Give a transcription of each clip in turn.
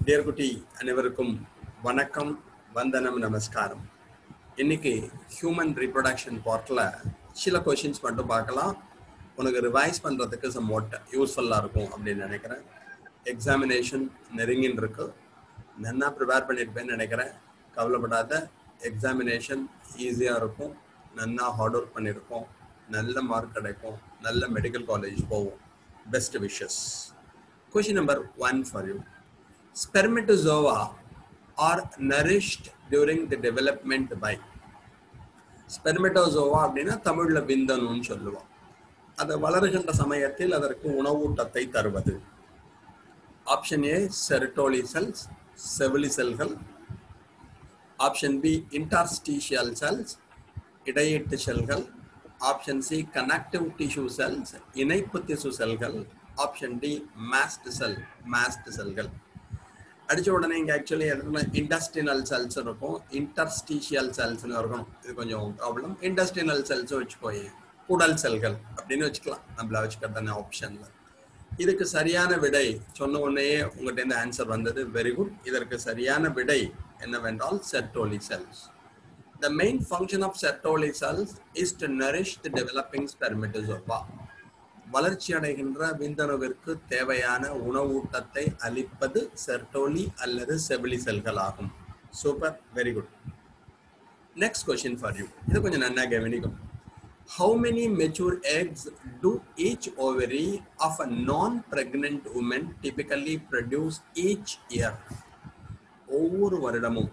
Dear குட்டி அனைவருக்கும் வணக்கம் வந்தனம் நமஸ்காரம் இன்னைக்கு ஹியூமன் ரீப்ரொடக்ஷன் பார்ட்டில் சில கொஷின்ஸ் மட்டும் பார்க்கலாம் உனக்கு ரிவைஸ் பண்ணுறதுக்கு சம் ஒட் யூஸ்ஃபுல்லாக இருக்கும் அப்படின்னு நினைக்கிறேன் எக்ஸாமினேஷன் நெருங்கின்னு இருக்கு நன்னா ப்ரிப்பேர் பண்ணியிருப்பேன்னு நினைக்கிறேன் கவலைப்படாத எக்ஸாமினேஷன் ஈஸியாக இருக்கும் நன்னா ஹார்ட் ஒர்க் பண்ணியிருக்கோம் நல்ல மார்க் கிடைக்கும் நல்ல மெடிக்கல் காலேஜ் போவோம் best wishes question number one for you spermatozoa are nourished during the development by spermatozoa அப்படின்னா தமிழ்ல விந்தணுன்னு சொல்லுவோம் அது வளருகின்ற சமயத்தில் அதற்கு உணவூட்டத்தை தருவது ஆப்ஷன் ஏ செரிட்டோலி செல்ஸ் செவிலி செல்கள் ஆப்ஷன் பி இன்டார்ஸ்டீஷியல் செல்ஸ் இடையீட்டு செல்கள் option C connective tissue cells இணைப்பு திசு செல்கள் option D mast cell mast செல்கள் அடிச்ச உடனே இங்க ஆக்சுவலி இண்டஸ்ட்ரியல் செல்ஸ் இருக்கும் இன்டர்ஸ்டீஷியல் செல்ஸ்னு இருக்கணும் இது கொஞ்சம் ப்ராப்ளம் இண்டஸ்ட்ரியல் செல்ஸ் வச்சுக்கோயே குடல் செல்கள் அப்படின்னு வச்சுக்கலாம் நம்மள வச்சுக்கிறதான ஆப்ஷன்ல இதுக்கு சரியான விடை சொன்ன உடனேயே உங்கள்கிட்ட இருந்து ஆன்சர் வந்தது வெரி குட் இதற்கு சரியான விடை என்னவென்றால் Sertoli cells The main function of Sertoli cells is to nourish the developing spermatozoa. வளர்ச்சி அடைகின்ற விந்தணுவிற்கு தேவையான உணவூட்டத்தை அளிப்பது செர்டோலி அல்லது செவிலி செல்கள் ஆகும் super very good next question for you இது கொஞ்சம் நன்னா கவனிக்கும் how many mature eggs do each ovary of a non pregnant woman typically produce each year ஒவ்வொரு வருடமும்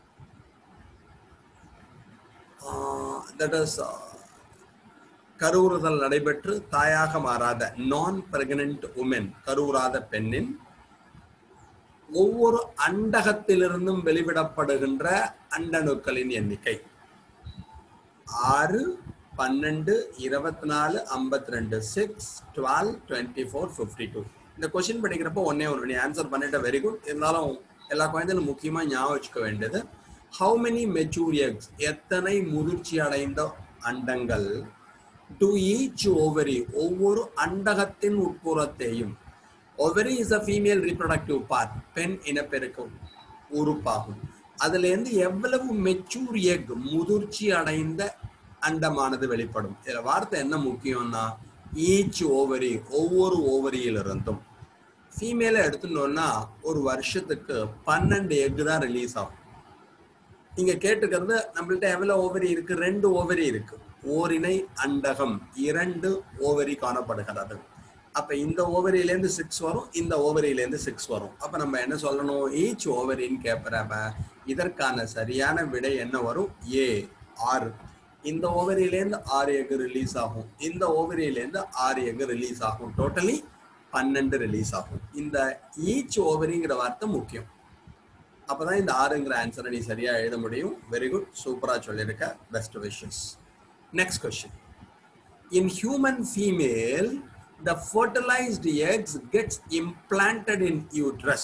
தட் இஸ் கருவுறுதல் நடைபெற்று தாயாக மாறாத நான் பிரெக்னன்ட் உமன் கருவுறாத பெண்ணின் ஒவ்வொரு அண்டகத்திலிருந்தும் வெளிவிடப்படுகின்ற அண்டணுக்களின் எண்ணிக்கை ஆறு பன்னெண்டு இருபத்தி நாலு ஐம்பத்தி ரெண்டு six twelve twenty four fifty two இந்த கொஸ்டின் படிக்கிறப்போ ஒன்னே ஒன்று நீ ஆன்சர் பண்ணிட்ட வெரி குட் இருந்தாலும் எல்லா குழந்தைகளும் முக்கியமாக ஞாபகம் வச்சுக்க வேண்டியது ஹவு மெனி மெச்சூர் எக்ஸ் எத்தனை முதிர்ச்சி அடைந்த அண்டங்கள் டு ஈச் ஓவரி ஒவ்வொரு அண்டகத்தின் உட்புறத்தையும் ovary is a female reproductive part பெண் இனப்பெருக்கும் உறுப்பாகும் அதுல இருந்து எவ்வளவு மெச்சூர் எக் முதிர்ச்சி அடைந்த அண்டமானது வெளிப்படும் இதுல வார்த்தை என்ன முக்கியம்னா ஈச் ஓவரி ஒவ்வொரு ஓவரியிலிருந்தும் ஃபீமேலை எடுத்துட்டோம்னா ஒரு வருஷத்துக்கு பன்னெண்டு எக் தான் ரிலீஸ் ஆகும் நீங்க கேட்டுக்கிறது நம்மள்ட்ட எவ்வளவு ஓவரி இருக்கு ரெண்டு ஓவரி இருக்கு ஓரினை அண்டகம் இரண்டு ஓவரி காணப்படுகிறது அப்ப இந்த ஓவரியிலேருந்து சிக்ஸ் வரும் இந்த ஓவரியிலேருந்து சிக்ஸ் வரும் அப்ப நம்ம என்ன சொல்லணும் ஈச் ஓவரின்னு கேட்கிறப்ப இதற்கான சரியான விடை என்ன வரும் ஏ ஆறு இந்த ஓவரியிலேருந்து ஆறு எக் ரிலீஸ் ஆகும் இந்த ஓவரியிலேருந்து ஆறு எக் ரிலீஸ் ஆகும் டோட்டலி பன்னெண்டு ரிலீஸ் ஆகும் இந்த ஈச் ஓவரிங்கிற வார்த்தை முக்கியம் அப்பதான் இந்த ஆறுங்கிற ஆன்சரை நீ சரியா எழுத முடியும் வெரி குட் சூப்பரா சொல்லியிருக்க best wishes next question in human female the fertilized eggs gets implanted in uterus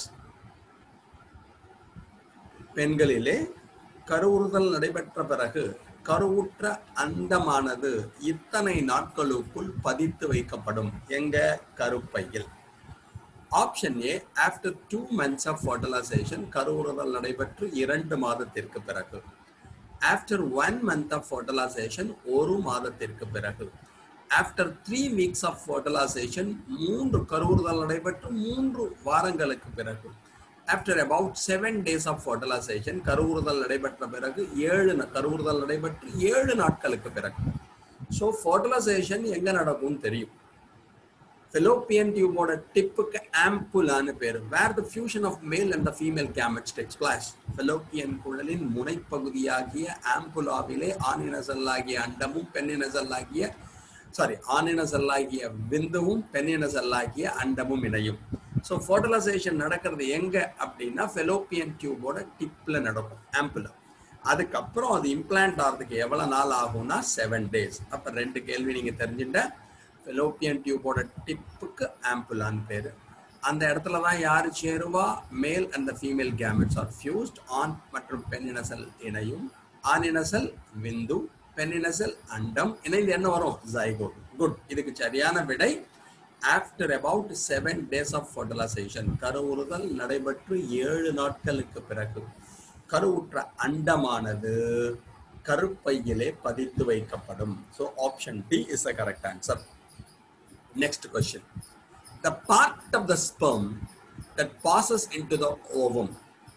பெண்களிலே கருவுறுதல் நடைபெற்ற பிறகு கருவுற்ற அண்டமானது இத்தனை நாட்களுக்குள் பதித்து வைக்கப்படும் எங்க கருப்பையில் option A after two months of fertilization கருவுறுதல் நடைபெற்று இரண்டு மாதத்திற்கு பிறகு after one month of fertilization ஒரு மாதத்திற்கு பிறகு after three weeks of fertilization மூன்று கருவுறுதல் நடைபெற்று மூன்று வாரங்களுக்கு பிறகு after about seven days of fertilization கருவுறுதல் நடைபெற்ற பிறகு ஏழு கருவுறுதல் நடைபெற்று ஏழு நாட்களுக்கு பிறகு ஸோ ஃபர்டிலைசேஷன் எங்க நடக்கும்னு தெரியும் ஃபெலோப்பியன் டியூபோட டிப்புக்கு ஆம்புலான்னு பேர் where the fusion of male and the female gametes takes place Fallopian குழலின் முனைப்பகுதியாகிய ஆம்புலாவிலே ஆணின செல்லாகிய அண்டமும் பெண்ணின செல்லாகிய சாரி ஆணின செல்லாகிய விந்துவும் பெண்ணின செல்லாகிய அண்டமும் இணையும் ஸோ ஃபர்டிலைசேஷன் நடக்கிறது எங்க அப்படின்னா ஃபெலோப்பியன் டியூபோட டிப்ல நடக்கும் ஆம்புலா அதுக்கப்புறம் அது இம்ப்ளான்ட் ஆகிறதுக்கு எவ்வளவு நாள் ஆகும்னா செவன் டேஸ் அப்ப ரெண்டு கேள்வி நீங்க தெரிஞ்சுட்ட ஃபெலோப்பியன் டியூபோட டிப்புக்கு ஆம்புலான்னு பேரு அந்த இடத்துல தான் யாரு சேருவா male and female gametes are fused ஆண் மற்றும் பெண்ணினசல் இணையும் ஆணினசல் விந்து பெண்ணினசல் அண்டம் இணைந்து என்ன வரும் ஜைகோட் குட் இதுக்கு சரியான விடை after about seven days of fertilization கருவுறுதல் நடைபெற்று ஏழு நாட்களுக்கு பிறகு கருவுற்ற அண்டமானது கருப்பையிலே பதித்து வைக்கப்படும் so option D is the correct answer next question the part of the sperm that passes into the ovum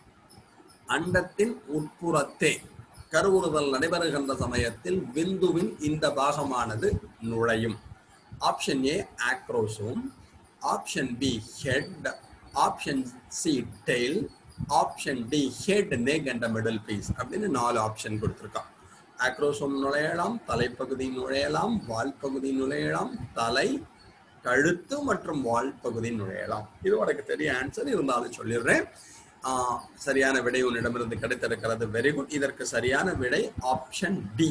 அண்டத்தின் உட்புறத்தே கருவுறுதல் நடைபெறுகின்ற சமயத்தில் விந்துவின் இந்த பாகமானது நுழையும் option A acrosome option B head option C tail option D head neck and middle piece அப்படின்னு நாலு ஆப்ஷன் கொடுத்துருக்கான் ஆக்ரோசோம் நுழையலாம் தலைப்பகுதி நுழையலாம் வால் பகுதி நுழையலாம் தலை கழுத்து மற்றும் வால் பகுதி நுழையலாம் இது உனக்கு தெரிய ஆன்சர் இருந்தாலும் சொல்லிடுறேன் ஆஹ் சரியான விடை உன்னிடமிருந்து கிடைத்திருக்கிறது வெரி குட் இதற்கு சரியான விடை option D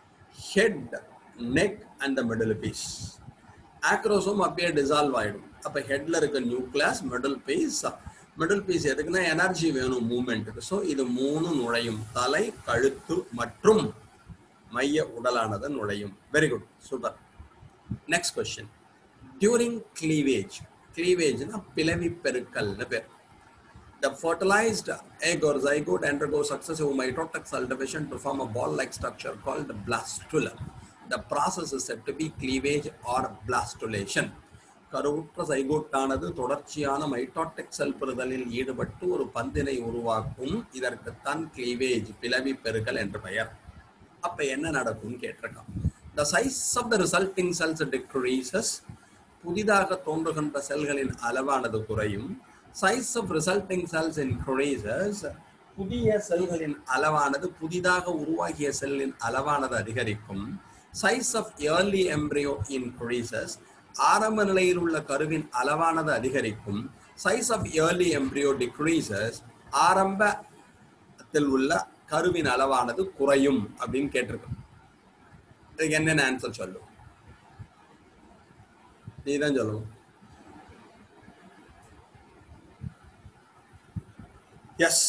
head neck and the middle piece acrosome அப்படியே டிசால்வ் ஆயிடும் அப்ப ஹெட்ல இருக்க nucleus middle piece middle piece எதுக்குன்னா எனர்ஜி வேணும் மூமெண்ட்டுக்கு ஸோ இது மூணு நுழையும் தலை கழுத்து மற்றும் மைய உடலானது நுழையும் very good super next question during cleavage கிளீவேஜ்னா பிளவி பெருக்கல்னு பேர் The fertilized egg or zygote undergoes successive mitotic cultivation to form a ball-like structure called blastula. The process is said to be cleavage or blastulation. கருவுற்ற சைகோட்டானது தொடர்ச்சியான mitotic செல் பெறுதலில் ஈடுபட்டு ஒரு பந்தினை உருவாக்கும் இதற்குத்தான் கிளீவேஜ் பிளவி பெருகல் என்று பெயர் அப்ப என்ன நடக்கும்னு கேட்டிருக்கான் the size of the resulting cells decreases புதிதாக தோன்றுகின்ற செல்களின் அளவானது குறையும் size of resulting cells increases புதிய செல்களின் அளவானது புதிதாக உருவாகிய செல்லின் அளவானது அதிகரிக்கும் size of early embryo increases ஆரம்ப நிலையில் உள்ள கருவின் அளவானது அதிகரிக்கும் size of early embryo decreases ஆரம்பத்தில் உள்ள கருவின் அளவானது குறையும் அப்படின்னு கேட்டிருக்கோம் இதுக்கு என்னென்ன ஆன்சர் சொல்லும் நீ தான் சொல்லணும் எஸ்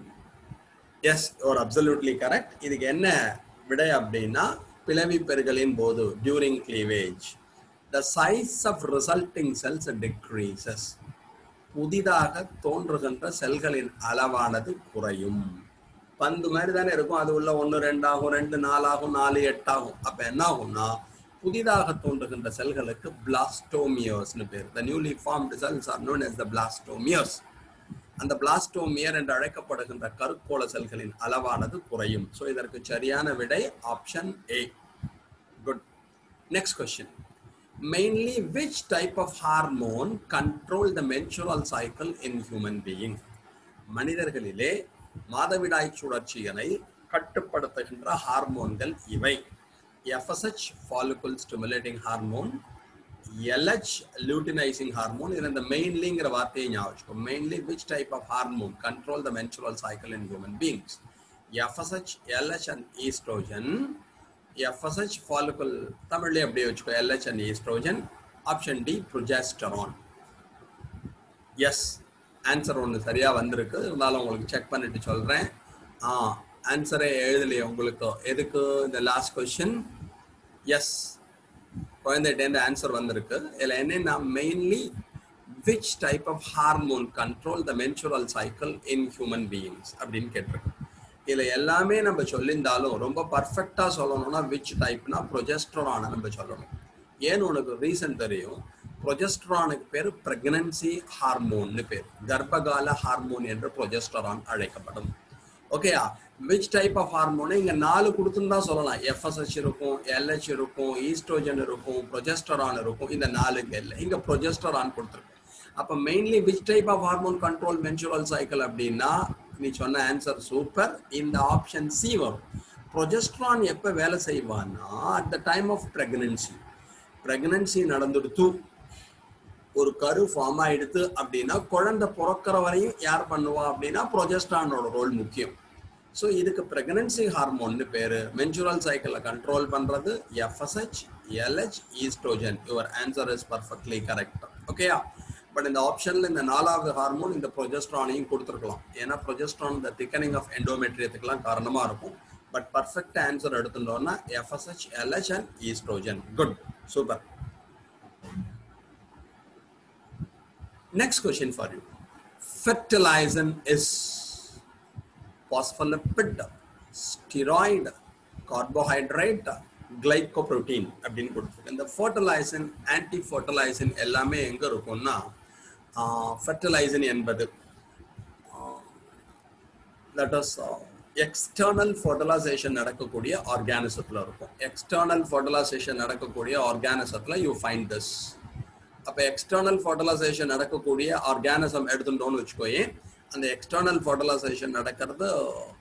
எஸ் ஒரு அப்சல்யூட்லி கரெக்ட் இதுக்கு என்ன விடை அப்படின்னா பிளவி பெருகலின் போது during cleavage the size of resulting cells decreases புதிதாக தோன்றுகின்ற செல்களின் அளவானது குறையும் பந்து மாதிரி தானே இருக்கும் அது உள்ள ஒன்று ரெண்டாகும் ரெண்டு நாலாகும் நாலு எட்டாகும் அப்ப என்ன ஆகும்னா புதிதாக தோன்றுகின்ற செல்களுக்கு பிளாஸ்டோமியர்ஸ்னு பேர் the newly formed cells are known as the blastomeres அந்த பிளாஸ்டோமியர் என்று அழைக்கப்படுகின்ற கருக்கோள செல்களின் அளவானது குறையும் ஸோ இதற்கு சரியான விடை option A good next question mainly which type of hormone control the menstrual cycle in human being மனிதர்களிலே மாதவிடாய் சுழற்சியினை கட்டுப்படுத்துகின்ற ஹார்மோன்கள் இவை FSH follicle stimulating hormone LH luteinizing hormone இதுல இந்த மெயின்லிங்கிற வார்த்தையை ஞாபகம் mainly which type of hormone control the menstrual cycle in human beings FSH LH and estrogen FSH follicle தமிழ்லேயே அப்படியே வச்சுக்கோ LH and estrogen option D progesterone yes answer ஒன்று சரியா வந்திருக்கு இருந்தாலும் உங்களுக்கு செக் பண்ணிட்டு சொல்றேன் ஆ ஆன்சரே எழுதலையே உங்களுக்கு எதுக்கு இந்த லாஸ்ட் கொஸ்டின் எஸ் குழந்தைகிட்டேருந்து ஆன்சர் வந்திருக்கு இதில் என்னன்னா mainly which type of hormone control the menstrual cycle in human beings அப்படின்னு கேட்டிருக்கு இதில் எல்லாமே நம்ம சொல்லியிருந்தாலும் ரொம்ப பர்ஃபெக்டாக சொல்லணும்னா விச் டைப்னா ப்ரொஜெஸ்ட்ரானை நம்ம சொல்லணும் ஏன்னு உனக்கு ரீசன் தெரியும் ப்ரொஜெஸ்ட்ரானுக்கு பேர் பிரெக்னன்சி ஹார்மோன்னு பேர் கர்ப்பகால ஹார்மோன் என்று ப்ரொஜெஸ்ட்ரான் அழைக்கப்படும் ஓகேயா விச் டைப் ஆஃப் ஹார்மோன் இங்க நாலு கொடுத்துன்னு சொல்லலாம் எஃப்எஸ்ஹெச் இருக்கும் எல்ஹெச் இருக்கும் ஈஸ்ட்ரோஜன் இருக்கும் ப்ரொஜெஸ்டரான் இருக்கும் இந்த நாலுங்க இல்லை இங்க ப்ரொஜெஸ்டரான் கொடுத்துருக்கோம் அப்ப mainly which type of hormone control menstrual cycle அப்படின்னா நீ சொன்ன ஆன்சர் சூப்பர் இந்த ஆப்ஷன் சி வரும் ப்ரொஜெஸ்ட்ரான் எப்ப வேலை செய்வான்னா at the time of pregnancy pregnancy நடந்துடுத்து ஒரு கரு ஃபார்ம் ஆயிடுத்து அப்படின்னா குழந்தை பிறக்கிற வரையும் யார் பண்ணுவா அப்படின்னா ப்ரொஜெஸ்ட்ரானோட ரோல் முக்கியம் ஸோ இதுக்கு பிரெக்னன்சி ஹார்மோன்னு பேரு மென்சுரல் சைக்கிளை கண்ட்ரோல் பண்றது FSH LH estrogen your answer is perfectly correct ஓகேயா பட் இந்த ஆப்ஷன்ல இந்த நாலாவது ஹார்மோன் இந்த ப்ரொஜெஸ்ட்ரானையும் கொடுத்துருக்கலாம் ஏன்னா ப்ரொஜெஸ்ட்ரான் இந்த திக்கனிங் ஆஃப் எண்டோமெட்ரியத்துக்குலாம் காரணமா இருக்கும் பட் பர்ஃபெக்ட் ஆன்சர் எடுத்துட்டோம்னா FSH LH and estrogen good super Next question for you. Fertilizant is phospholipid, steroid, carbohydrate, glycoprotein அப்படின்னு கொடுத்துருக்கு இந்த ஃபர்டிலைசன் ஆன்டி ஃபர்டிலைசன் எல்லாமே எங்க இருக்கும்னா ஃபர்டிலைசன் என்பது தட் இஸ் எக்ஸ்டர்னல் ஃபர்டிலைசேஷன் நடக்கக்கூடிய ஆர்கானிசத்தில் இருக்கும் எக்ஸ்டர்னல் ஃபர்டிலைசேஷன் நடக்கக்கூடிய ஆர்கானிசத்தில் யூ ஃபைண்ட் திஸ் அப்போ எக்ஸ்டர்னல் ஃபர்டிலைசேஷன் நடக்கக்கூடிய ஆர்கானிசம் எடுத்துட்டோம்னு வச்சுக்கோயே அந்த எக்ஸ்டர்னல் ஃபர்டிலைசேஷன் நடக்கிறது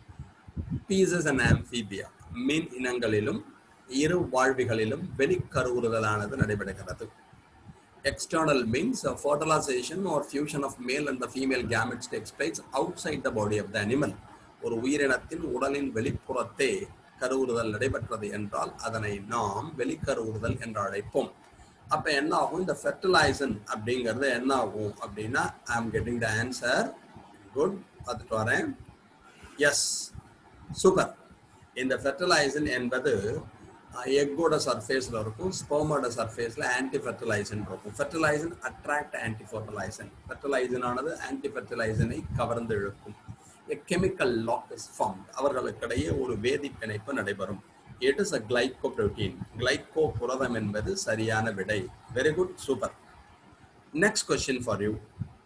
பீசஸ் அண்ட் ஆம்ஃபீபியா மீன் இனங்களிலும் இரு வாழ்விகளிலும் வெளிக்கருவுறுதலானது நடைபெறுகிறது external means uh, fertilization or fusion of male and the female gametes takes place outside the body of the animal ஒரு உயிரினத்தின் உடலின் வெளிப்புறத்தே கருவுறுதல் நடைபெற்றது என்றால் அதனை நாம் வெளிக்கருவுறுதல் என்று அழைப்போம் அப்ப என்ன ஆகும் இந்த ஃபெர்டிலைசன் அப்படிங்கிறது என்ன ஆகும் அப்படின்னா ஐ ஆம் கெட்டிங் த ஆன்சர் குட் பார்த்துட்டு வரேன் எஸ் சூப்பர் இந்த ஃபெர்டிலைசன் என்பது எக்கோட சர்ஃபேஸில் இருக்கும் ஸ்போமோட சர்ஃபேஸில் ஆன்டி ஃபெர்டிலைசன் இருக்கும் ஃபெர்டிலைசன் அட்ராக்ட் ஆன்டி ஃபெர்டிலைசன் ஃபெர்டிலைசன் ஆனது ஆன்டி ஃபெர்டிலைசனை கவர்ந்து இழுக்கும் a chemical lock is form அவர்களுக்கிடையே ஒரு வேதி பிணைப்பு நடைபெறும் it is a glycoprotein கிளைகோ புரதம் என்பது சரியான விடை very good super next question for you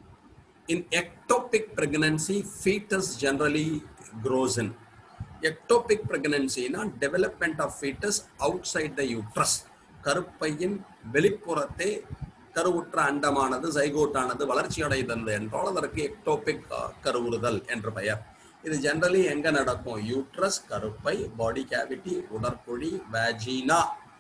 in ectopic pregnancy foetus generally grows in ectopic பிரெக்னன்சினா development of foetus outside the uterus கருப்பையின் வெளிப்புறத்தே கருவுற்ற அண்டமானது சைகோட்டானது வளர்ச்சி அடைந்தது என்றால் அதற்கு எக்டோபிக் கருவுறுதல் என்று பெயர் இது ஜென்ரலி எங்க நடக்கும் யூட்ரஸ் கருப்பை பாடி கேவிட்டி உடற்குழி வேஜினா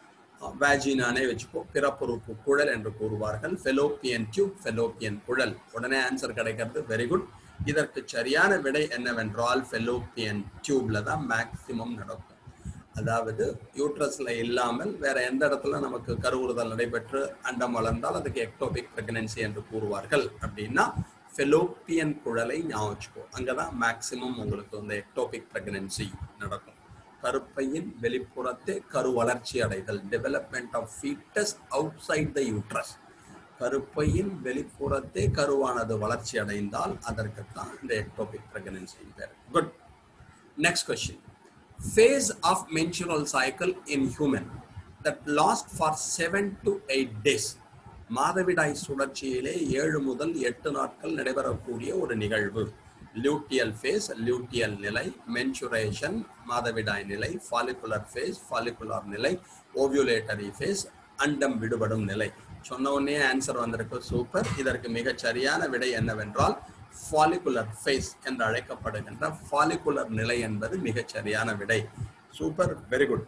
வேஜினானே வச்சுக்கோ பிறப்புறுப்பு குழல் என்று கூறுவார்கள் ஃபெலோப்பியன் டியூப் ஃபெலோப்பியன் குழல் உடனே ஆன்சர் கிடைக்கிறது வெரி குட் இதற்கு சரியான விடை என்னவென்றால் ஃபெலோப்பியன் டியூப்ல தான் மேக்சிமம் நடக்கும் அதாவது யூட்ரஸ்ல இல்லாமல் வேற எந்த இடத்துல நமக்கு கருவுறுதல் நடைபெற்று அண்டம் வளர்ந்தால் அதுக்கு எக்டோபிக் பிரெக்னன்சி என்று கூறுவார்கள் அப்படின்னா ஃபெலோப்பியன் குழலை ஞாபகம் வச்சுக்கோ அங்கதான் மேக்சிமம் உங்களுக்கு வந்து எக்டோபிக் பிரெக்னன்சி நடக்கும் கருப்பையின் வெளிப்புறத்தே கரு வளர்ச்சி அடைதல் development of foetus outside the uterus கருப்பையின் வெளிப்புறத்தே கருவானது வளர்ச்சி அடைந்தால் அதற்குத்தான் இந்த எக்டோபிக் பிரெக்னன்சி பேர் good next question phase of menstrual cycle in human that last for 7 to 8 days மாதவிடாய் சுழற்சியிலே ஏழு முதல் எட்டு நாட்கள் நடைபெறக்கூடிய ஒரு நிகழ்வு லியூட்டியல் ஃபேஸ் லியூட்டியல் நிலை மென்சுரேஷன் மாதவிடாய் நிலை ஃபாலிகுலர் ஃபேஸ் ஃபாலிகுலர் நிலை ஓவியுலேட்டரி ஃபேஸ் அண்டம் விடுபடும் நிலை சொன்ன உடனே ஆன்சர் வந்திருக்கு சூப்பர் இதற்கு மிகச் சரியான விடை என்னவென்றால் ஃபாலிகுலர் ஃபேஸ் என்று அழைக்கப்படுகின்ற ஃபாலிகுலர் நிலை என்பது மிகச் சரியான விடை சூப்பர் வெரி குட்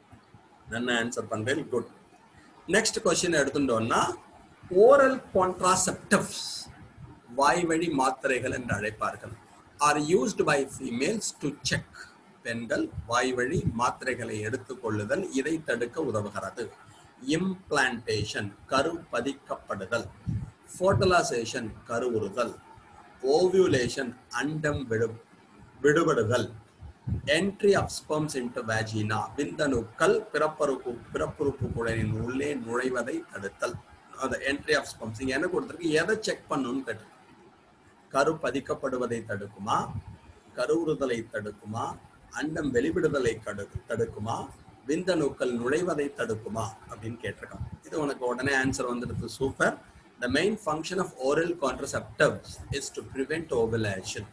நல்ல ஆன்சர் பண்றேன் குட் நெக்ஸ்ட் கொஸ்டின் எடுத்துட்டோம்னா ஓரல் கான்ட்ராசெப்டிவ்ஸ் வாய்வழி மாத்திரைகள் என்று அழைப்பார்கள் are used by females to check பெண்கள் வாய்வழி மாத்திரைகளை எடுத்துக்கொள்ளுதல் இதை தடுக்க உதவுகிறது இம்ப்ளான்டேஷன் கரு பதிக்கப்படுதல் ஃபோட்டலைசேஷன் கருவுறுதல் ஓவியுலேஷன் அண்டம் விடு விடுபடுதல் entry of sperms into vagina விந்தணுக்கள் பிறப்பறுப்பு பிறப்புறுப்பு குழலின் உள்ளே நுழைவதை தடுத்தல் அந்த என்ட்ரி ஆஃப் ஸ்பெர்ம்ஸ் இங்க என்ன கொடுத்துருக்கு எதை செக் பண்ணணும்னு கேட்டு கரு பதிக்கப்படுவதை தடுக்குமா கருவுறுதலை தடுக்குமா அண்டம் வெளிவிடுதலை கடு தடுக்குமா விந்தணுக்கள் நுழைவதை தடுக்குமா அப்படின்னு கேட்டிருக்கான் இது உனக்கு உடனே ஆன்சர் வந்துடுது super The main function of oral contraceptives is to prevent ovulation.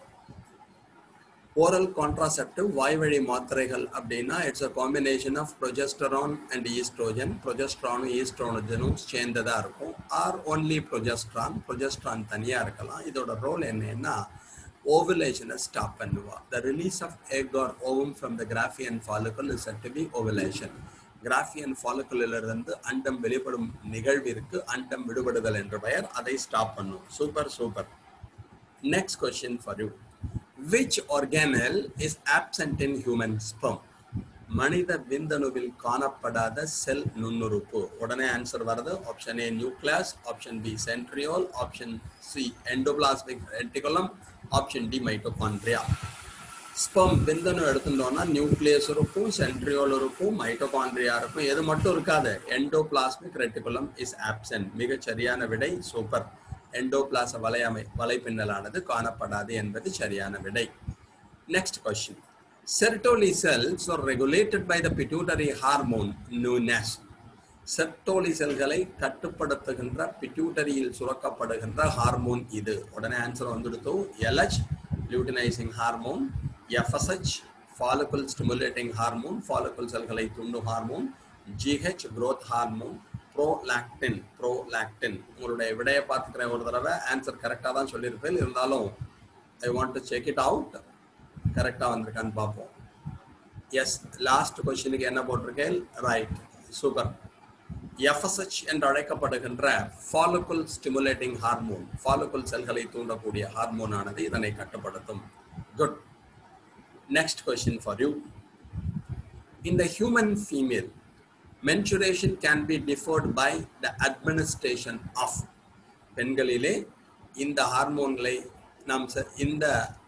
Oral contraceptive வாய்வழி மாத்திரைகள் அப்படின்னா it's a combination of progesterone and estrogen ப்ரொஜெஸ்ட்ரானும் ஈஸ்ட்ரோஜனும் சேர்ந்ததா இருக்கும் ஆர் ஒன்லி ப்ரொஜெஸ்ட்ரான் ப்ரொஜெஸ்ட்ரான் தனியா இருக்கலாம் இதோட ரோல் என்னன்னா ஓவுலேஷனை ஸ்டாப் பண்ணுவா the release of egg or ovum from the Graafian follicle is to be ovulation Graafian ஃபாலிகுலிலிருந்து அண்டம் வெளிப்படும் நிகழ்விற்கு அண்டம் விடுபடுதல் என்ற பெயர் அதை ஸ்டாப் பண்ணும் super super next question for you which organelle is absent in human sperm மனித விந்தணுவில் காணப்படாத செல் நுண்ணுறுப்பு உடனே ஆன்சர் வருது option A nucleus option B centriole option C endoplasmic reticulum option D mitochondria sperm விந்தணு எடுத்துட்டோம்னா நியூக்ளியஸ் இருக்கும் சென்ட்ரியோல் இருக்கும் மைட்டோகான்ட்ரியா இருக்கும் எது மட்டும் இருக்காது எண்டோபிளாஸ்மிக் ரெட்டிகுலம் இஸ் ஆப்சன்ட் மிகச் சரியான விடை சூப்பர் எண்டோபிளாச வலையமை வலைப்பின்னலானது காணப்படாது என்பது சரியான விடை next question Sertoli cells are regulated by the pituitary hormone நூனஸ் செர்டோலி செல்களை கட்டுப்படுத்துகின்ற பிட்யூட்டரியில் சுரக்கப்படுகின்ற ஹார்மோன் இது உடனே ஆன்சர் வந்துடுத்து LH luteinizing hormone FSH follicle stimulating hormone follicle செல்களை தூண்டும் hormone GH growth hormone prolactin prolactin உங்களுடைய விடையை பார்த்துக்கிறேன் ஒரு தடவை ஆன்சர் கரெக்டாக தான் சொல்லியிருப்பேன் இருந்தாலும் I want to check it out கரெக்டாக வந்திருக்கான்னு பார்ப்போம் எஸ் லாஸ்ட் கொஸ்டினுக்கு என்ன போட்டிருக்கேன் ரைட் சூப்பர் எஃப்எஸ்ஹெச் என்று அழைக்கப்படுகின்ற ஃபாலுக்குல் ஸ்டிமுலேட்டிங் ஹார்மோன் ஃபாலுக்குல் செல்களை தூண்டக்கூடிய ஹார்மோன் ஆனது இதனை கட்டுப்படுத்தும் good next question for you in the human female, menstruation can be deferred by the administration of பெண்களிலே இந்த ஹார்மோன்களை நாம் ச- இந்த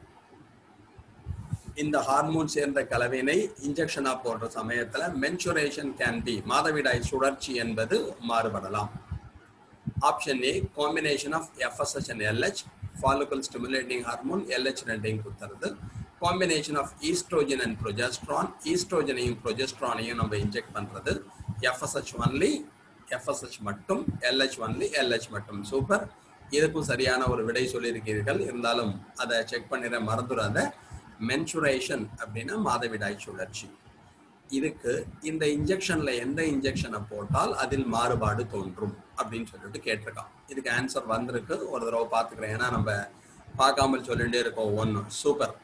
இந்த ஹார்மோன் சேர்ந்த கலவையினை இன்ஜெக்ஷனா போடுற சமயத்துல மென்சுரேஷன் கேன் பி மாதவிடாய் சுழற்சி என்பது மாறுபடலாம் option A combination of FSH and LH follicle stimulating hormone LH ரெண்டையும் கொடுத்துருது combination of estrogen and progesterone ஈஸ்ட்ரோஜனையும் ப்ரொஜெஸ்ட்ரானையும் நம்ம இன்ஜெக்ட் பண்றது எஃப்எஸ்ஹெச் ஒன்லி எஃப்எஸ்ஹெச் மட்டும் எல்ஹெச் ஒன்லி எல்ஹெச் மட்டும் சூப்பர் இதுக்கும் சரியான ஒரு விடை சொல்லியிருக்கிறீர்கள் இருந்தாலும் அதை செக் பண்ணிட மறந்துடாத மென்சுரேஷன் அப்படின்னா மாதவிடாய் சுழற்சி இதுக்கு இந்த இன்ஜெக்ஷன்ல எந்த இன்ஜெக்ஷனை போட்டால் அதில் மாறுபாடு தோன்றும் அப்படின்னு சொல்லிட்டு கேட்டிருக்கான் இதுக்கு ஆன்சர் வந்திருக்கு ஒரு தடவை பார்த்துக்கிறேன் ஏன்னா நம்ம பார்க்காமல் சொல்லிட்டே இருக்கோம் ஒன்று சூப்பர்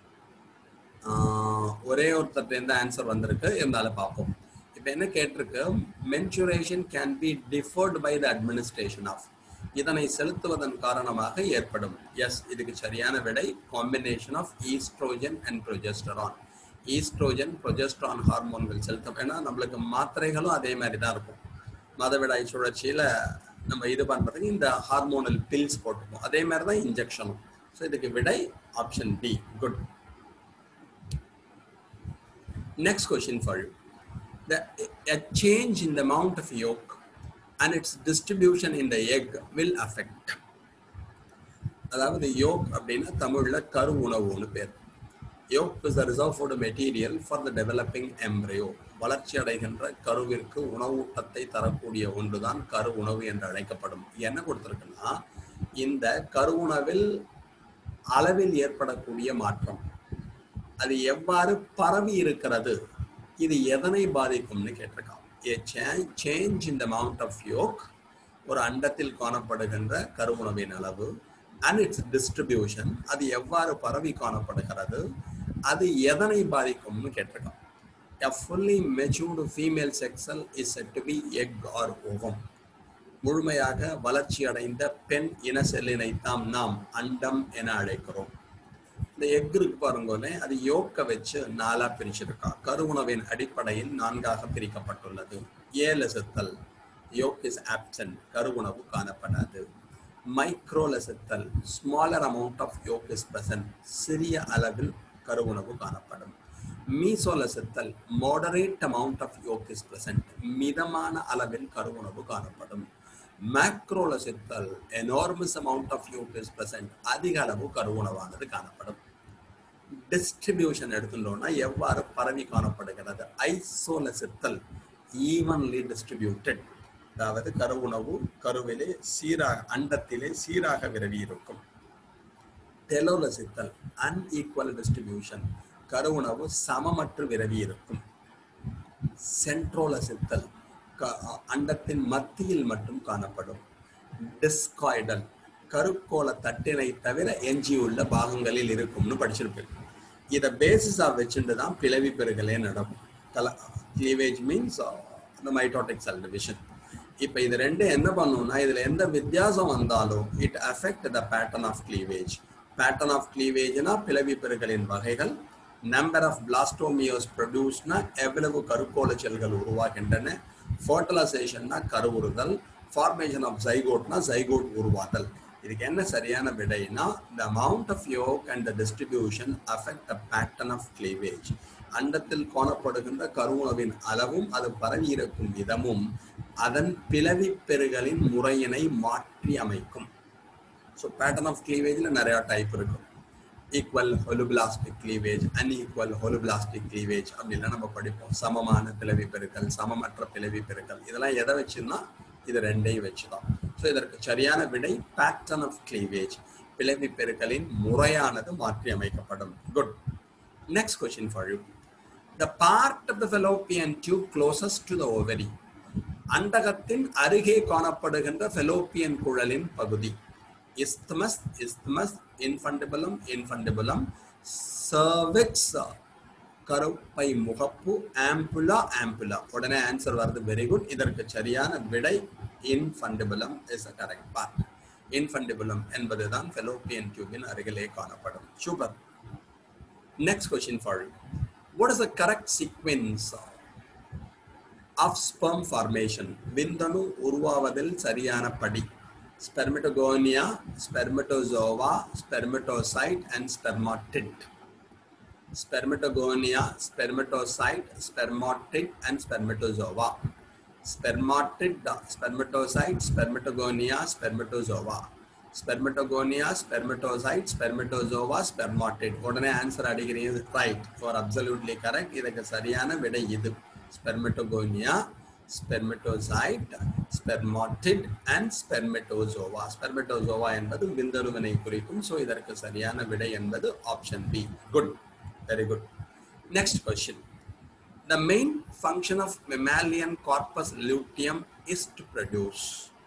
ஒரே ஒருத்தர் இருந்து ஆன்சர் வந்திருக்கு இருந்தாலும் பார்ப்போம் இப்போ என்ன கேட்டிருக்கு menstruation can be deferred by the administration of இதனை செலுத்துவதன் காரணமாக ஏற்படும் எஸ் இதுக்கு சரியான விடை combination of estrogen and progesterone estrogen progesterone ஹார்மோன்கள் செலுத்த வேணா நம்மளுக்கு மாத்திரைகளும் அதே மாதிரி தான் இருக்கும் மாதவிடாய் சுழற்சியில நம்ம இது பண்றதுக்கு இந்த ஹார்மோனல் பில்ஸ் போட்டுப்போம் அதே மாதிரி தான் இன்ஜெக்ஷனும் ஸோ இதுக்கு விடை option D good Next question for you. The, a change in the amount of yolk and its distribution in the egg will affect. அதாவது யோக் அப்படின்னா தமிழ்ல கரு உணவுன்னு பேர் yolk is the reserve food material for the developing embryo வளர்ச்சி அடைகின்ற கருவிற்கு உணவூட்டத்தை தரக்கூடிய ஒன்றுதான் கரு உணவு என்று அழைக்கப்படும் என்ன கொடுத்திருக்குன்னா இந்த கரு உணவில் அளவில் ஏற்படக்கூடிய மாற்றம் அது எவ்வாறு பரவி இருக்கிறது இது எதனை பாதிக்கும்னு கேட்டிருக்கான் சேஞ்ச் இந்த அமௌண்ட் ஆஃப் யோக் ஒரு அண்டத்தில் காணப்படுகின்ற கருவுணவின் அளவு அண்ட் இட்ஸ் டிஸ்ட்ரிபியூஷன் அது எவ்வாறு பரவி காணப்படுகிறது அது எதனை பாதிக்கும்னு கேட்டிருக்கான் A fully matured female sex cell is said to be egg or ovum. முழுமையாக வளர்ச்சி அடைந்த பெண் இன செல்லினை தாம் நாம் அண்டம் என அழைக்கிறோம் இந்த எக் இருக்கு பாருங்களே அது யோக்க வச்சு நாலா பிரிச்சிருக்கா கருவுணவின் அடிப்படையில் நான்காக பிரிக்கப்பட்டுள்ளது ஏலசத்தல் யோக் இஸ் ஆப்சன்ட் கருவுணவு காணப்படாது microlecithal smaller amount of yolk is present சிறிய அளவில் கருவுணவு காணப்படும் mesolecithal moderate amount of yolk is present மிதமான அளவில் கருவுணவு காணப்படும் macrolecithal enormous amount of yolk is present அதிக அளவு கருவுணவானது காணப்படும் டிஸ்ட்ரிபியூஷன் எடுத்துட்டோம்னா எவ்வாறு பரவி காணப்படுகிறது ஐசோலசித்தல் ஈவன்லி டிஸ்ட்ரிபியூட்டட் அதாவது கருவுணவு கருவிலே சீராக அண்டத்திலே சீராக விரவி இருக்கும் டெலோலசித்தல் அன்ஈக்குவல் டிஸ்ட்ரிபியூஷன் கருவுணவு சமமற்று விரவி இருக்கும் சென்ட்ரோலசித்தல் அண்டத்தின் மத்தியில் மட்டும் காணப்படும் டிஸ்காய்டல் கருக்கோள தட்டினை தவிர எஞ்சியுள்ள பாகங்களில் இருக்கும்னு படிச்சிருப்பேன் இதை பேசிஸா வச்சுட்டு தான் பிளவி பெருகலே நடக்கும் கல கிளீவேஜ் மீன்ஸ் அந்த மைட்டோட்டிக் செல் டிவிஷன் இப்போ இது ரெண்டு என்ன பண்ணும்னா இதுல எந்த வித்தியாசம் வந்தாலும் it affect the pattern of cleavage pattern of கிளீவேஜ்னா பிளவி பெருகலின் வகைகள் நம்பர் ஆஃப் பிளாஸ்டோமியோஸ் ப்ரொடியூஸ்னா எவ்வளவு கருக்கோள செல்கள் உருவாகின்றன ஃபர்டிலைசேஷன்னா கருவுறுதல் ஃபார்மேஷன் ஆஃப் ஜைகோட்னா ஜைகோட் உருவாதல் இதுக்கு என்ன சரியான விடைனா the amount of yolk and the distribution affect the pattern of cleavage அண்டத்தில் காணப்படுகின்ற கருவுணவின் அளவும் அது பரவி இருக்கும் விதமும் அதன் பிளவி பெருகலின் முறையினை மாற்றி அமைக்கும் ஸோ பேட்டர்ன் ஆஃப் கிளீவேஜில் நிறையா டைப் இருக்கும் equal holoblastic cleavage unequal holoblastic cleavage அப்படின்லாம் நம்ம படிப்போம் சமமான பிளவி பெருக்கல் சமமற்ற பிளவி பெருக்கல் இதெல்லாம் எதை வச்சுன்னா இது ரெண்டையும் வச்சுதான் ஸோ இதற்கு சரியான விடை பேட்டர்ன் ஆஃப் கிளீவேஜ் பிளவி பெருக்கலின் முறையானது மாற்றி அமைக்கப்படும் good next question for you the part of the Fallopian tube closest to the ovary அண்டகத்தின் அருகே காணப்படுகின்ற ஃபெலோப்பியன் குழலின் பகுதி isthmus isthmus infundibulum infundibulum cervix கருப்பை முகப்பு ஆம்புலா ஆம்புலா உடனே ஆன்சர் வருது வெரி குட் இதற்கு சரியான விடை infundibulum is a correct part infundibulum என்பதுதான் ஃபெலோப்பியன் டியூபின் அருகிலே காணப்படும் super next question for what is the correct sequence of sperm formation விந்தணு உருவாவதில் சரியான படி spermatogonia, spermatozoa, spermatocyte, and spermatid. Spermatogonia, spermatocyte, spermatid, and spermatozoa. Spermatid, spermatocyte, spermatogonia, spermatozoa. Spermatogonia, spermatocyte, spermatozoa, spermatid. உடனே answer அடிக்கிறீங்க right for absolutely correct இதுக்கு சரியான விடை இது ஸ்பெர்மட்டோகோனியா ஸ்பெர்மெட்டோசைட் ஸ்பெர்மாட்டிட் அண்ட் ஸ்பெர்மெட்டோசோவா ஸ்பெர்மெட்டோசோவா என்பது விந்தணுவினை குறிக்கும் ஸோ இதற்கு சரியான விடை என்பது option B good very good next question The main function of mammalian corpus luteum is to produce.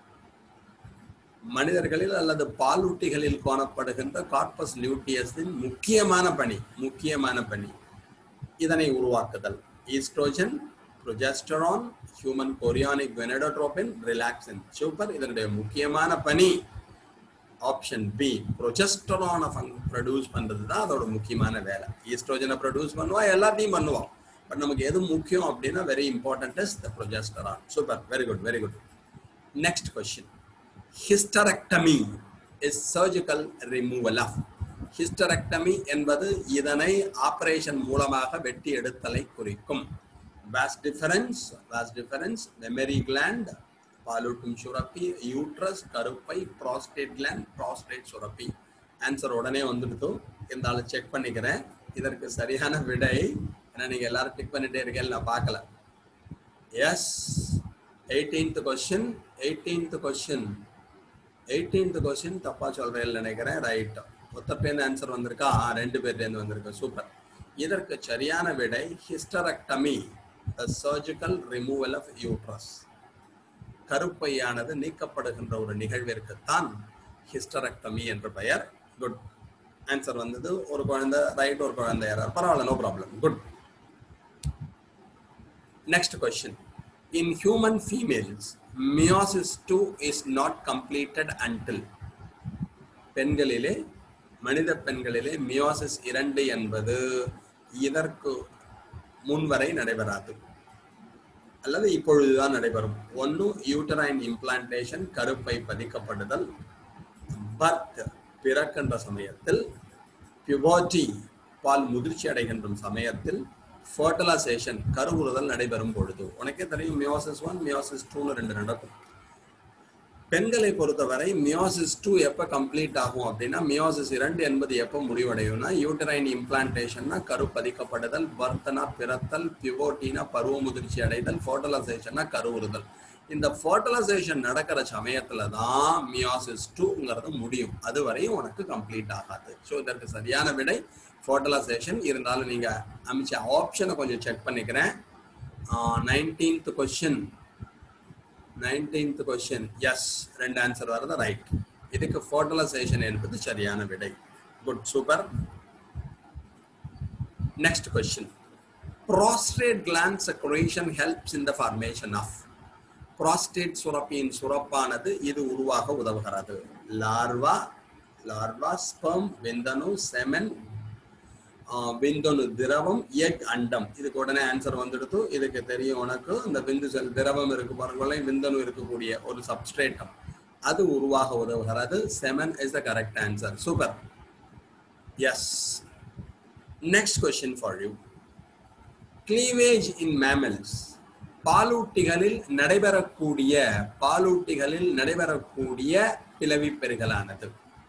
மனிதர்களில் அல்லது பாலூட்டிகளில் காணப்படுகின்ற கார்பஸ் லியூட்டியஸின் முக்கியமான பணி முக்கியமான பணி இதனை உருவாக்குதல் estrogen progesterone human chorionic gonadotropin relaxin super இதனுடைய முக்கியமான பணி ஆப்ஷன் பி ப்ரொஜெஸ்டரானை ப்ரொடியூஸ் பண்ணுறது தான் அதோட முக்கியமான வேலை ஈஸ்ட்ரோஜனை ப்ரொடியூஸ் பண்ணுவா எல்லாத்தையும் பண்ணுவோம் பட் நமக்கு எது முக்கியம் அப்படின்னா very important is the progesterone super very good very good next question hysterectomy is surgical removal of hysterectomy என்பது இதனை ஆபரேஷன் மூலமாக வெட்டி எடுத்தலை குறிக்கும் vas deferens vas deferens mammary gland பாலூட்டும் சுரப்பி யூட்ரஸ் கருப்பை ப்ராஸ்டேட் கிளாண்ட் ப்ராஸ்டேட் சுரப்பி ஆன்சர் உடனே வந்துடுது இருந்தாலும் செக் பண்ணிக்கிறேன் இதற்கு சரியான விடை ஏன்னா நீங்க எல்லாரும் டிக் பண்ணிட்டே இருக்கேன் நான் பார்க்கல yes eighteenth question eighteenth question eighteenth question தப்பா சொல்றேன் நினைக்கிறேன் ரைட் ஒத்த பேருந்து ஆன்சர் வந்திருக்கா ஆ, ரெண்டு பேர்லேருந்து வந்திருக்கு சூப்பர் இதற்கு சரியான விடை hysterectomy surgical removal of uterus கருப்பையானது நீக்கப்படுகின்ற ஒரு நிகழ்விற்குத்தான் ஹிஸ்டரக்டமி என்ற பெயர் குட் ஆன்சர் வந்தது ஒரு குழந்தை ரைட் ஒரு குழந்தை error. பரவாயில்ல no problem good next question in human females meiosis two is not completed until பெண்களிலே மனித பெண்களிலே மியோசிஸ் இரண்டு என்பது இதற்கு முன்வரை நடைபெறாது அல்லது இப்பொழுதுதான் நடைபெறும் ஒன்று யூட்டரைன் இம்ப்ளான்டேஷன் கருப்பை பதிக்கப்படுதல் பர்த் பிறக்கின்ற சமயத்தில் பியூபர்ட்டி பால் முதிர்ச்சி அடைகின்ற சமயத்தில் ஃபர்டிலைசேஷன் கருவுறுதல் நடைபெறும் பொழுது உனக்கே தெரியும் மியோசிஸ் ஒன் மியோசிஸ் டூன்னு ரெண்டு நடக்கும் பெண்களை பொறுத்தவரை மியோசிஸ் டூ எப்போ கம்ப்ளீட் ஆகும் அப்படின்னா மியோசிஸ் இரண்டு என்பது எப்போ முடிவடையும்னா யூட்டரைன் இம்ப்ளான்டேஷன்னா கரு பதிக்கப்படுதல் பர்த்தனா பிறத்தல் பிவோட்டினா பருவ முதிர்ச்சி அடைதல் ஃபர்டிலைசேஷன்னா கருவுறுதல் இந்த ஃபர்டிலைசேஷன் நடக்கிற சமயத்துல தான் மியோசிஸ் டூங்கிறது முடியும் அதுவரையும் உனக்கு கம்ப்ளீட் ஆகாது ஸோ இதற்கு சரியான விடை ஃபர்டிலைசேஷன் இருந்தாலும் நீங்க அமைச்ச ஆப்ஷனை கொஞ்சம் செக் பண்ணிக்கிறேன் nineteenth question nineteenth question yes ரெண்டு ஆன்சர் வரது ரைட் இதுக்கு ஃபர்டிலைசேஷன் என்பது சரியான விடை good super next question prostate gland secretion helps in the formation of prostate சுரப்பியின் சுரப்பானது இது உருவாக உதவுகிறது லார்வா லார்வா ஸ்பெர்ம் விந்தணு செமன் விந்தணு திரவம் எக் அண்டம் இதுக்கு உடனே ஆன்சர் வந்துடுத்து இதுக்கு தெரியும் உனக்கு இந்த விந்து செல் திரவம் இருக்கு பாருங்களே விந்தணு இருக்கக்கூடிய ஒரு சப்ஸ்ட்ரேட்டம் அது உருவாக உதவுகிறது semen is the correct answer super yes next question for you cleavage in mammals பாலூட்டிகளில் நடைபெறக்கூடிய பாலூட்டிகளில் நடைபெறக்கூடிய பிளவி பெருகலானது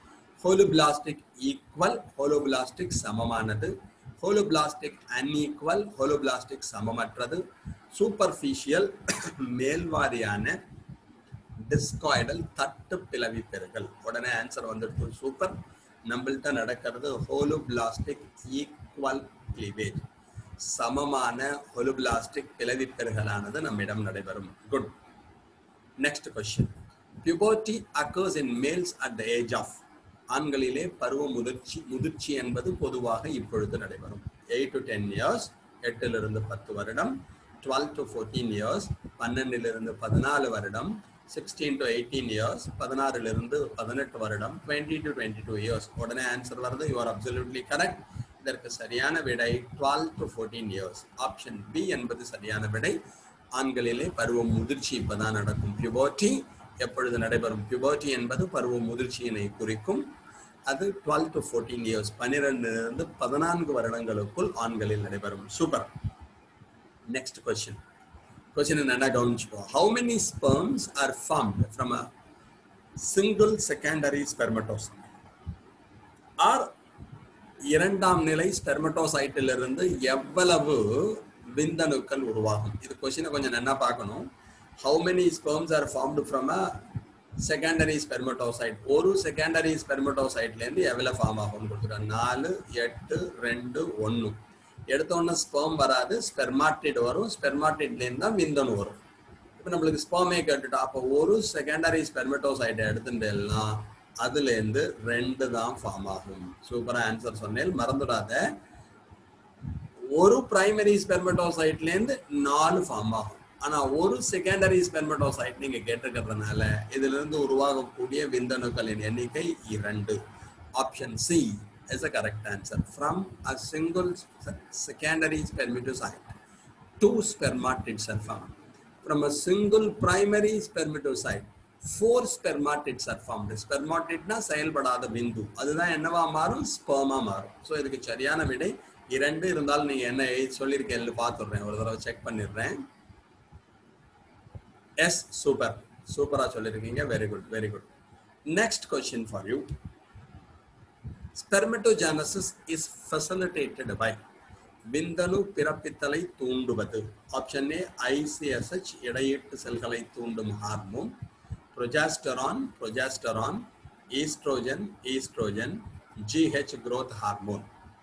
ஹோலோபிளாஸ்டிக் ஈக்குவல் ஹோலோபிளாஸ்டிக் சமமானது ஹோலோபிளாஸ்டிக் அன்ஈக்குவல் ஹோலோபிளாஸ்டிக் சமமற்றது சூப்பர்ஃபிஷியல் மேல்வாரியான டிஸ்காய்டல் தட்டு பிளவி பெறுகள் உடனே ஆன்சர் வந்துடுது சூப்பர் நம்மள்ட்ட நடக்கிறது ஹோலோபிளாஸ்டிக் ஈக்குவல் கிளீவேஜ் சமமான ஹோலோபிளாஸ்டிக் பிளவி பெறுகளானது நம்மிடம் நடைபெறும் good next question puberty occurs in males at the age of ஆண்களிலே பருவ முதிர்ச்சி முதிர்ச்சி என்பது பொதுவாக இப்பொழுது நடைபெறும் எயிட் டு டென் இயர்ஸ் எட்டிலிருந்து பத்து வருடம் டுவெல் டு ஃபோர்டீன் இயர்ஸ் பன்னெண்டிலிருந்து பதினாலு வருடம் சிக்ஸ்டீன் டு எயிட்டீன் இயர்ஸ் பதினாறிலிருந்து பதினெட்டு வருடம் twenty to twenty two years உடனே ஆன்சர் வருது யூ ஆர் அப்சல்யூட்லி கரெக்ட் இதற்கு சரியான விடை twelve to fourteen years option B என்பது சரியான விடை ஆண்களிலே பருவ முதிர்ச்சி இப்பதான் நடக்கும் பியூபர்ட்டி எப்பொழுது நடைபெறும் பியூபர்ட்டி என்பது பருவ முதிர்ச்சியினை குறிக்கும் அது டுவெல் டு ஃபோர்டீன் இயர்ஸ் பன்னிரெண்டிலிருந்து பதினான்கு வருடங்களுக்குள் ஆண்களில் நடைபெறும் சூப்பர் நெக்ஸ்ட் கொஸ்டின் கொஸ்டின் என்னன்னா கவனிச்சுக்கோ how many sperms are formed from a single secondary spermatocytes or இரண்டாம் நிலை ஸ்பெர்மட்டோசைட்டிலிருந்து எவ்வளவு விந்தணுக்கள் உருவாகும் இது கொஸ்டினை கொஞ்சம் நல்லா பார்க்கணும் how many sperms are formed from a secondary spermatocyte ஒரு செகண்டரி ஸ்பெர்மட்டோசைட்லேருந்து எவ்வளோ ஃபார்ம் ஆகும்னு கொடுத்துருக்காங்க நாலு எட்டு ரெண்டு ஒன்று எடுத்தோடனே ஸ்பெர்ம் வராது ஸ்பெர்மாட்டிட் வரும் ஸ்பெர்மாட்டிட்லேருந்து தான் விந்தணு வரும் இப்போ நம்மளுக்கு ஸ்பெர்மே கேட்டுட்டா அப்போ ஒரு செகண்டரி ஸ்பெர்மட்டோசைட்டை எடுத்துட்டேன்னா அதுலேருந்து ரெண்டு தான் ஃபார்ம் ஆகும் சூப்பராக ஆன்சர் சொன்னேன் மறந்துடாத ஒரு பிரைமரி ஸ்பெர்மட்டோசைட்லேருந்து நாலு ஃபார்ம் ஆகும் ஆனா ஒரு செகண்டரி ஸ்பெர்மட்டோசைட் நீங்க கேட்டிருக்கிறதுனால இதுல இருந்து உருவாகக்கூடிய விந்தணுக்களின் எண்ணிக்கை இரண்டு option C is a correct answer from a single secondary spermatocyte two spermatids are formed from a single primary spermatocyte four spermatids are formed spermatidனா செயல்படாத விந்து அதுதான் என்னவா மாறும் ஸ்பெர்மா மாறும் ஸோ இதுக்கு சரியான விடை இரண்டு இருந்தாலும் நீங்க என்ன சொல்லியிருக்கேன் பார்த்துடுறேன் ஒரு தடவை செக் பண்ணிடுறேன் எஸ் சூப்பர் சூப்பரா சொல்லியிருக்கீங்க very good very good next question for you spermatogenesis is facilitated by விந்தணு பிறப்பித்தலை தூண்டுவது ஆப்ஷன் ஏ ஐசிஎஸ்ஹெச் இடையீட்டு செல்களை தூண்டும் hormone progesterone progesterone estrogen estrogen GH growth hormone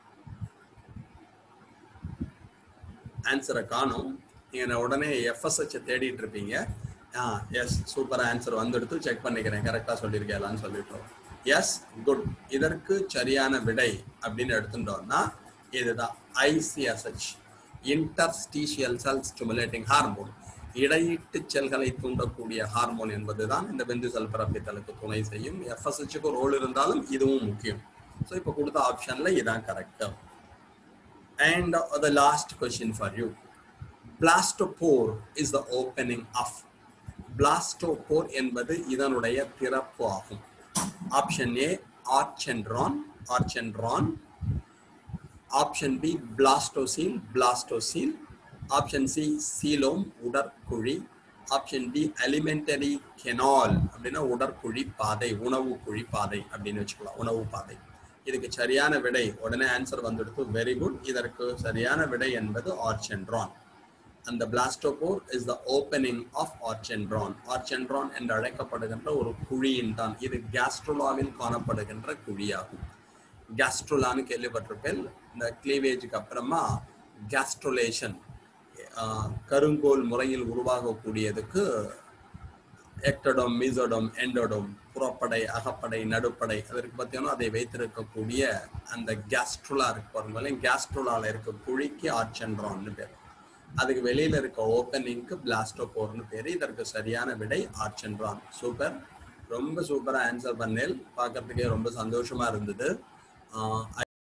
ஆன்சரை காணும் நீங்கள் உடனே எஃப்எஸ்ஹெச் தேடிட்டு இருப்பீங்க ஆ எஸ் சூப்பர் ஆன்சர் வந்துடுத்து செக் பண்ணிக்கிறேன் கரெக்டாக சொல்லியிருக்கேலான்னு சொல்லிட்டோம் எஸ் குட் இதற்கு சரியான விடை அப்படின்னு எடுத்துட்டோம்னா இதுதான் ICSH interstitial cell stimulating hormone இடையீட்டு செல்களை தூண்டக்கூடிய ஹார்மோன் என்பதுதான் இந்த விந்து செல் பிறப்பித்தலுக்கு துணை செய்யும் எஃப்எஸ்ஹெச்சுக்கு ரோல் இருந்தாலும் இதுவும் முக்கியம் ஸோ இப்போ கொடுத்த ஆப்ஷன்ல இதான் correct and the last question for you blastopore is the opening of blastopore என்பது இதனுடைய திறப்பு ஆகும் option A archenteron archenteron option B blastocoel blastocoel option C coelom உடற்குழி ஆப்ஷன் டி அலிமெண்டரி கெனால் அப்படின்னா உடற்குழி பாதை உணவு குழி பாதை அப்படின்னு வச்சுக்கலாம் உணவு பாதை இதுக்கு சரியான விடை உடனே ஆன்சர் வந்துடுத்து வெரி குட் இதற்கு சரியான விடை என்பது ஆர்ச்சென்ட்ரான் அந்த blastopore is the opening of archenteron archenteron என்று அழைக்கப்படுகின்ற ஒரு குழியின் தான் இது கேஸ்ட்ரோலாவில் காணப்படுகின்ற குழியாகும் கேஸ்ட்ரோலான்னு கேள்விப்பட்டிருப்பேன் இந்த கிளீவேஜுக்கு அப்புறமா கேஸ்ட்ரோலேஷன் கருங்கோல் முறையில் உருவாகக்கூடியதுக்கு எக்டோடோம் மீசோடோம் எண்டோடோம் புறப்படை அகப்படை நடுப்படை அதற்கு பார்த்தீங்கன்னா அதை வைத்திருக்கக்கூடிய அந்த கேஸ்ட்ரோலா இருக்கு பாருங்களேன் கேஸ்ட்ரோலால இருக்க குழிக்கு ஆர்ச்சென்ட்ரான்னு பேர் அதுக்கு வெளியில இருக்க ஓப்பனிங்க்கு பிளாஸ்டோபோர்னு பேர் இதற்கு சரியான விடை ஆர்ச்சென்ட்ரான் சூப்பர் ரொம்ப சூப்பரா ஆன்சர் பண்ணேன் பார்க்கறதுக்கே ரொம்ப சந்தோஷமா இருந்தது